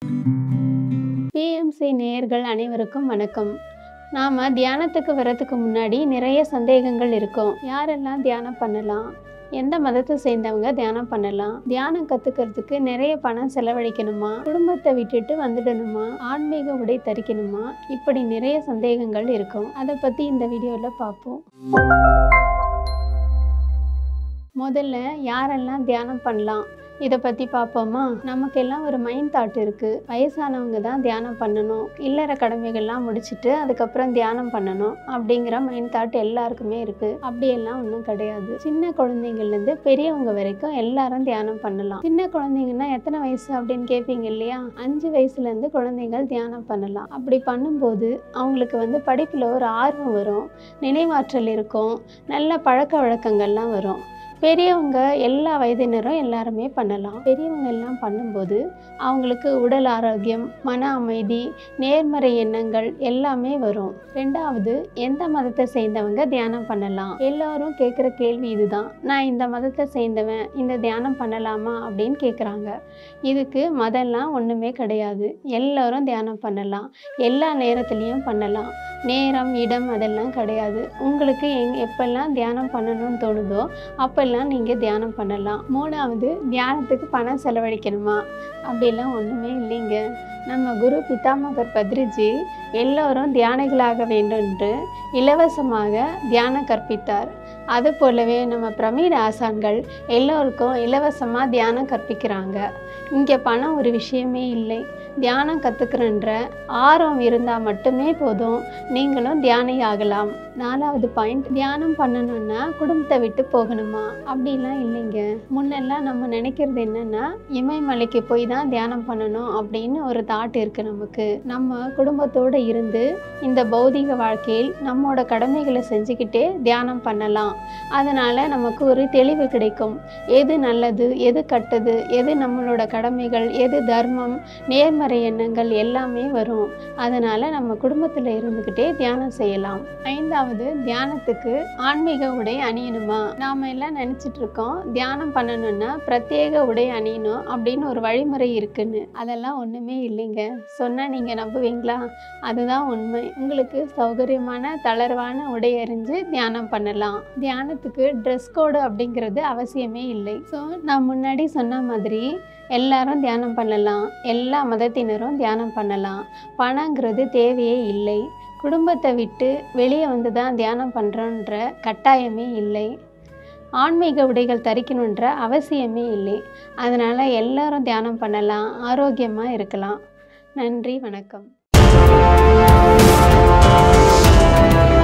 BMC நேயர்கள் அனைவருக்கும் வணக்கம் நாம் தியானத்துக்கு வரதுக்கு முன்னாடி நிறைய சந்தேகங்கள் இருக்கும் யாரெல்லாம் தியானம் பண்ணலாம் எந்த மதத்தை சேர்ந்தவங்க தியானம் பண்ணலாம் தியானம் கற்றுக்கிறதுக்கு நிறைய பணம் செலவழிக்கணுமா குடும்பத்தை விட்டுட்டு வந்துடணுமா ஆன்மீக உடை தரிக்கணுமா இப்படி நிறைய சந்தேகங்கள் இருக்கும் அதை பற்றி இந்த வீடியோவில் பார்ப்போம் முதல்ல யாரெல்லாம் தியானம் பண்ணலாம் இதை பற்றி பார்ப்போமா நமக்கெல்லாம் ஒரு மைண்ட் தாட் இருக்குது வயசானவங்க தான் தியானம் பண்ணணும் இல்லற கடமைகள்லாம் முடிச்சுட்டு அதுக்கப்புறம் தியானம் பண்ணணும் அப்படிங்கிற மைண்ட் தாட் எல்லாருக்குமே இருக்குது அப்படியெல்லாம் ஒன்றும் கிடையாது சின்ன குழந்தைங்கள்லேருந்து பெரியவங்க வரைக்கும் எல்லாரும் தியானம் பண்ணலாம் சின்ன குழந்தைங்கன்னா எத்தனை வயசு அப்படின்னு கேட்பீங்க இல்லையா அஞ்சு வயசுலேருந்து குழந்தைகள் தியானம் பண்ணலாம் அப்படி பண்ணும்போது அவங்களுக்கு வந்து படிப்பில் ஒரு ஆர்வம் வரும் நினைவாற்றல் இருக்கும் நல்ல பழக்க வழக்கங்கள்லாம் வரும் பெரியவங்க எல்லா வயதினரும் எல்லாருமே பண்ணலாம் பெரியவங்க எல்லாம் பண்ணும்போது அவங்களுக்கு உடல் ஆரோக்கியம் மன அமைதி நேர்மறை எண்ணங்கள் எல்லாமே வரும் ரெண்டாவது எந்த மதத்தை சேர்ந்தவங்க தியானம் பண்ணலாம் எல்லாரும் கேட்குற கேள்வி இதுதான் நான் இந்த மதத்தை சேர்ந்தவன் இந்த தியானம் பண்ணலாமா அப்படின்னு கேட்குறாங்க இதுக்கு மதம்லாம் ஒன்றுமே கிடையாது எல்லாரும் தியானம் பண்ணலாம் எல்லா நேரத்துலேயும் பண்ணலாம் நேரம் இடம் அதெல்லாம் கிடையாது உங்களுக்கு எங் எப்பெல்லாம் தியானம் பண்ணணும்னு தோணுதோ அப்பெல்லாம் நீங்கள் தியானம் பண்ணலாம் மூணாவது தியானத்துக்கு பணம் செலவழிக்கணுமா அப்படிலாம் ஒன்றுமே இல்லைங்க நம்ம குரு பிதாமகர் பத்ரிஜி எல்லோரும் தியானிகளாக வேண்டும் என்று இலவசமாக தியானம் கற்பித்தார் அது போலவே நம்ம பிரமிட ஆசான்கள் எல்லோருக்கும் இலவசமாக தியானம் கற்பிக்கிறாங்க இங்கே பணம் ஒரு விஷயமே இல்லை தியானம் கற்றுக்கிறன்ற ஆர்வம் இருந்தால் மட்டுமே போதும் நீங்களும் தியானி ஆகலாம் நாலாவது பாயிண்ட் தியானம் பண்ணணும்னா குடும்பத்தை விட்டு போகணுமா அப்படிலாம் இல்லைங்க முன்னெல்லாம் நம்ம நினைக்கிறது என்னன்னா இமயமலைக்கு போய் தான் தியானம் பண்ணணும் அப்படின்னு ஒரு தாட் இருக்கு நமக்கு நம்ம குடும்பத்தோடு இருந்து இந்த பௌதிக வாழ்க்கையில் நம்மோட கடமைகளை செஞ்சுக்கிட்டே தியானம் பண்ணலாம் அதனால நமக்கு ஒரு தெளிவு கிடைக்கும் எது நல்லது எது கட்டது எது நம்மளோட கடமைகள் எது தர்மம் நேர்மறை எண்ணங்கள் எல்லாமே வரும் அதனால நம்ம குடும்பத்தில் இருந்துக்கிட்டே தியானம் செய்யலாம் ஐந்தாவது தியானத்துக்கு ஆன்மீக உடை அணியணுமா நாம எல்லாம் நினைச்சிட்டு இருக்கோம் தியானம் பண்ணணும்னா பிரத்யேக உடை அணியணும் அப்படின்னு ஒரு வழிமுறை இருக்குன்னு அதெல்லாம் ஒண்ணுமே இல்லைங்க சொன்னா நீங்க நம்புவீங்களா அதுதான் உண்மை உங்களுக்கு சௌகரியமான தளர்வான உடை அறிஞ்சு தியானம் பண்ணலாம் தியானத்துக்கு ட்ரெஸ் கோடு அப்படிங்கிறது அவசியமே இல்லை ஸோ நான் முன்னாடி சொன்ன மாதிரி எல்லாரும் தியானம் பண்ணலாம் எல்லா மதத்தினரும் தியானம் பண்ணலாம் பணங்கிறது தேவையே இல்லை குடும்பத்தை விட்டு வெளியே வந்து தான் தியானம் பண்ணுறோன்ற கட்டாயமே இல்லை ஆன்மீக உடைகள் தரிக்கணுன்ற அவசியமே இல்லை அதனால் எல்லாரும் தியானம் பண்ணலாம் ஆரோக்கியமாக இருக்கலாம் நன்றி வணக்கம்